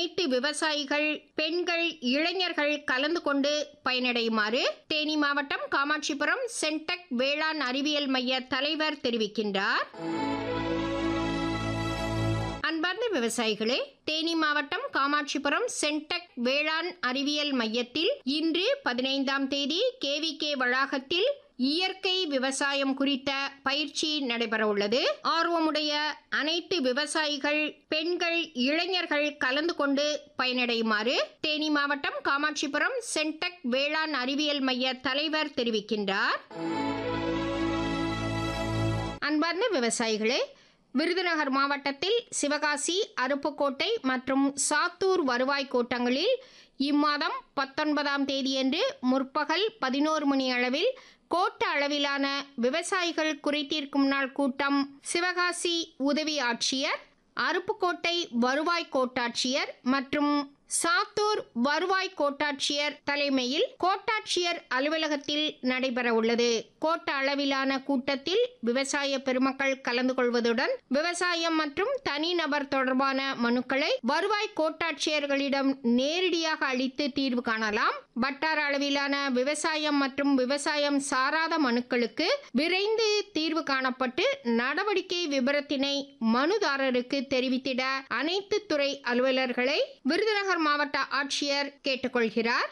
அனைத்து விவசாயிகள் பெண்கள் இளைஞர்கள் கலந்து கொண்டு பயனடையுமாறு தேனி மாவட்டம் காமாட்சிபுரம் சென்டெக் வேளாண் அறிவியல் மைய தலைவர் தெரிவிக்கின்றார் அன்பார்ந்த விவசாயிகளே தேனி மாவட்டம் காமாட்சிபுரம் சென்டெக் வேளாண் அறிவியல் மையத்தில் இன்று பதினைந்தாம் தேதி கேவிகே வளாகத்தில் இயற்கை விவசாயம் குறித்த பயிற்சி நடைபெற உள்ளது ஆர்வமுடைய அனைத்து விவசாயிகள் பெண்கள் இளைஞர்கள் கலந்து கொண்டு பயனடையுமாறு தேனி மாவட்டம் காமாட்சிபுரம் சென்டெக் வேளாண் அறிவியல் மைய தலைவர் தெரிவிக்கின்றார் அன்பார்ந்த விவசாயிகளே விருதுநகர் மாவட்டத்தில் சிவகாசி அருப்புக்கோட்டை மற்றும் சாத்தூர் வருவாய் கோட்டங்களில் இம்மாதம் பத்தொன்பதாம் தேதியன்று முற்பகல் பதினோரு மணி அளவில் கோட்ட அளவிலான விவசாயிகள் குறைதீர்க்கும் நாள் கூட்டம் சிவகாசி உதவி ஆட்சியர் அருப்புக்கோட்டை வருவாய் கோட்டாட்சியர் மற்றும் சாத்தூர் வருவாய் கோட்டாட்சியர் தலைமையில் கோட்டாட்சியர் அலுவலகத்தில் நடைபெற உள்ளது கோட்ட அளவிலான கூட்டத்தில் விவசாய பெருமக்கள் கலந்து கொள்வதுடன் விவசாயம் மற்றும் தனிநபர் தொடர்பான மனுக்களை வருவாய் கோட்டாட்சியர்களிடம் நேரடியாக அளித்து தீர்வு காணலாம் வட்டார அளவிலான விவசாயம் மற்றும் விவசாயம் சாராத மனுக்களுக்கு விரைந்து தீர்வு காணப்பட்டு நடவடிக்கை விபரத்தினை மனுதாரருக்கு தெரிவித்திட அனைத்து துறை அலுவலர்களை விருதுநகர் மாவட்ட ஆட்சியர் கேட்டுக்கொள்கிறார்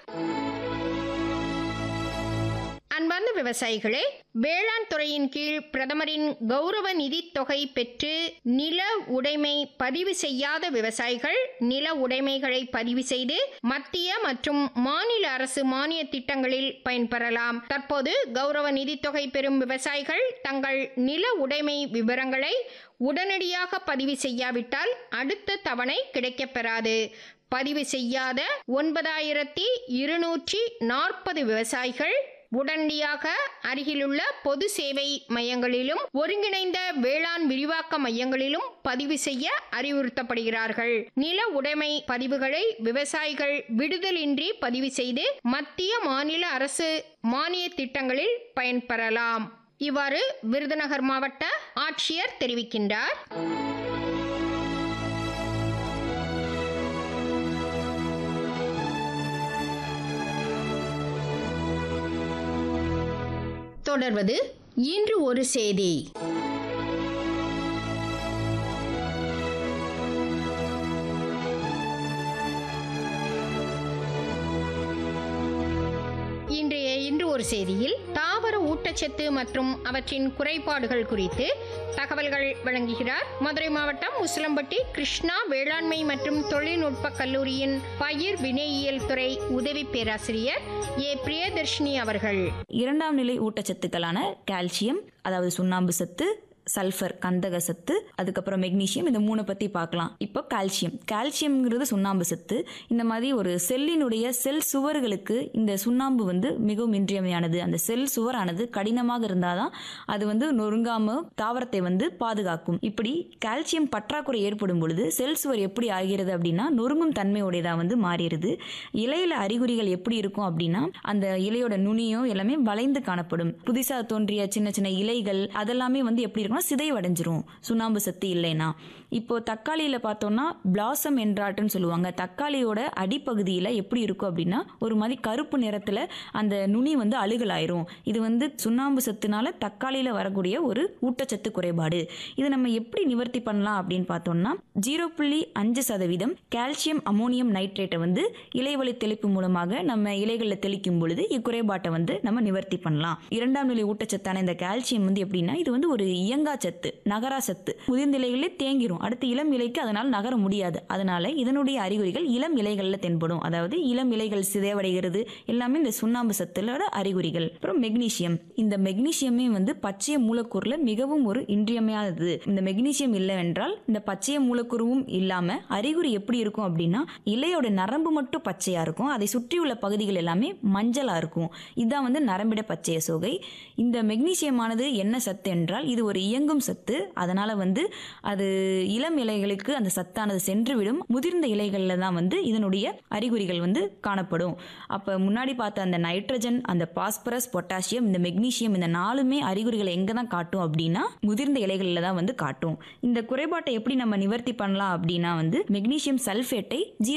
அன்பார்ந்த விவசாயிகளே வேளாண் துறையின் கீழ் பிரதமரின் கௌரவ நிதித் தொகை பெற்று நில உடைமை பதிவு செய்யாத விவசாயிகள் நில உடைமைகளை பதிவு செய்து மத்திய மற்றும் மாநில அரசு மானிய திட்டங்களில் பயன்பெறலாம் தற்போது கௌரவ நிதித் தொகை பெறும் விவசாயிகள் தங்கள் நில உடைமை விவரங்களை உடனடியாக பதிவு செய்யாவிட்டால் அடுத்த தவணை கிடைக்கப்பெறாது பதிவு செய்யாத ஒன்பதாயிரத்தி இருநூற்றி நாற்பது விவசாயிகள் உடனடியாக அருகிலுள்ள பொது சேவை மையங்களிலும் ஒருங்கிணைந்த வேளாண் விரிவாக்க மையங்களிலும் பதிவு செய்ய அறிவுறுத்தப்படுகிறார்கள் நில உடைமை பதிவுகளை விவசாயிகள் விடுதலின்றி பதிவு செய்து மத்திய மாநில அரசு மானிய திட்டங்களில் பயன்பெறலாம் இவ்வாறு விருதுநகர் மாவட்ட ஆட்சியர் தெரிவிக்கின்றார் தொடர்வது இன்று ஒரு செய்தி இன்றைய இன்று ஒரு செய்தியில் தாவர ஊட்டச்சத்து மற்றும் அவற்றின் குறைபாடுகள் குறித்து தகவல்கள் வழங்குகிறார் மதுரை மாவட்டம் உசிலம்பட்டி கிருஷ்ணா வேளாண்மை மற்றும் தொழில்நுட்ப கல்லூரியின் பயிர் வினையியல் துறை உதவி பேராசிரியர் ஏ பிரியதர்ஷினி அவர்கள் இரண்டாம் நிலை ஊட்டச்சத்துக்களான கால்சியம் அதாவது சுண்ணாம்பு சத்து சல்ஃபர் கந்தக சத்து அதுக்கப்புறம் மெக்னீசியம் இந்த மூணை பற்றி பார்க்கலாம் இப்போ கால்சியம் கால்சியம்ங்கிறது சுண்ணாம்பு சத்து இந்த மாதிரி ஒரு செல்லினுடைய செல் சுவர்களுக்கு இந்த சுண்ணாம்பு வந்து மிகவும் இன்றியமையானது அந்த செல் சுவரானது கடினமாக இருந்தால் தான் அது வந்து நொறுங்காம தாவரத்தை வந்து பாதுகாக்கும் இப்படி கால்சியம் பற்றாக்குறை ஏற்படும் பொழுது செல் சுவர் எப்படி ஆகிறது அப்படின்னா நொறுங்கும் தன்மையுடையதாக வந்து மாறிடுது இலையில அறிகுறிகள் எப்படி இருக்கும் அப்படின்னா அந்த இலையோட நுனியும் எல்லாமே வளைந்து காணப்படும் புதுசாக தோன்றிய சின்ன சின்ன இலைகள் அதெல்லாமே வந்து எப்படி இருக்கும்னா சிதைவடைஞ்சிரும் சுண்ணாம்பு சத்து இல்லைன்னா இப்போ தக்காளியில பார்த்தோம்னா பிளாசம் என்றாட்டுன்னு சொல்லுவாங்க தக்காளியோட அடிப்பகுதியில் எப்படி இருக்கும் அப்படின்னா ஒரு மாதிரி கருப்பு நிறத்துல அந்த நுனி வந்து அழுகலாயிரும் இது வந்து சுண்ணாம்பு சத்துனால தக்காளியில வரக்கூடிய ஒரு ஊட்டச்சத்து குறைபாடு இதை நம்ம எப்படி நிவர்த்தி பண்ணலாம் அப்படின்னு பார்த்தோம்னா ஜீரோ புள்ளி அஞ்சு சதவீதம் கால்சியம் அமோனியம் நைட்ரேட்டை வந்து இலைவழி தெளிப்பு மூலமாக நம்ம இலைகளில் தெளிக்கும் பொழுது இக்குறைபாட்டை வந்து நம்ம நிவர்த்தி பண்ணலாம் இரண்டாம் நிலை ஊட்டச்சத்தான இந்த கால்சியம் வந்து எப்படின்னா இது வந்து ஒரு இயங்கா சத்து நகரா சத்து முதிர்ந்த இலைகளிலே தேங்கிரும் அடுத்து இளம் இலைக்கு அதனால் நகர முடியாது அதனால இதனுடைய அறிகுறிகள் இளம் இலைகளில் தென்படும் அதாவது இளம் இலைகள் சிதைவடைகிறது எல்லாமே இந்த சுண்ணாம்பு சத்துலோட அறிகுறிகள் அப்புறம் மெக்னீசியம் இந்த மெக்னீசியமே வந்து பச்சைய மூலக்கூறுல மிகவும் ஒரு இன்றியமையாதது இந்த மெக்னீசியம் இல்லைவென்றால் இந்த பச்சைய மூலக்கூறுவும் இல்லாம அறிகுறி எப்படி இருக்கும் அப்படின்னா இலையோட நரம்பு மட்டும் பச்சையா இருக்கும் அதை சுற்றியுள்ள பகுதிகள் எல்லாமே மஞ்சளா இருக்கும் இதுதான் வந்து நரம்பிட பச்சைய சோகை இந்த மெக்னீசியமானது என்ன சத்து என்றால் இது ஒரு இயங்கும் சத்து அதனால வந்து அது இளம் இலைகளுக்கு அந்த சத்தானது சென்றுவிடும் முதிர்ந்த இலைகள்ல தான் வந்து இதனுடைய அறிகுறிகள் வந்து காணப்படும் அப்ப முன்னாடி பார்த்த அந்த நைட்ரஜன் அந்த பாஸ்பரஸ் பொட்டாசியம் இந்த மெக்னீசியம் இந்த நாலுமே அறிகுறிகளை எங்க தான் காட்டும் அப்படின்னா முதிர்ந்த இலைகளில் தான் வந்து காட்டும் இந்த குறைபாட்டை எப்படி நம்ம நிவர்த்தி பண்ணலாம் அப்படின்னா வந்து மெக்னீசியம் சல்ஃபேட்டை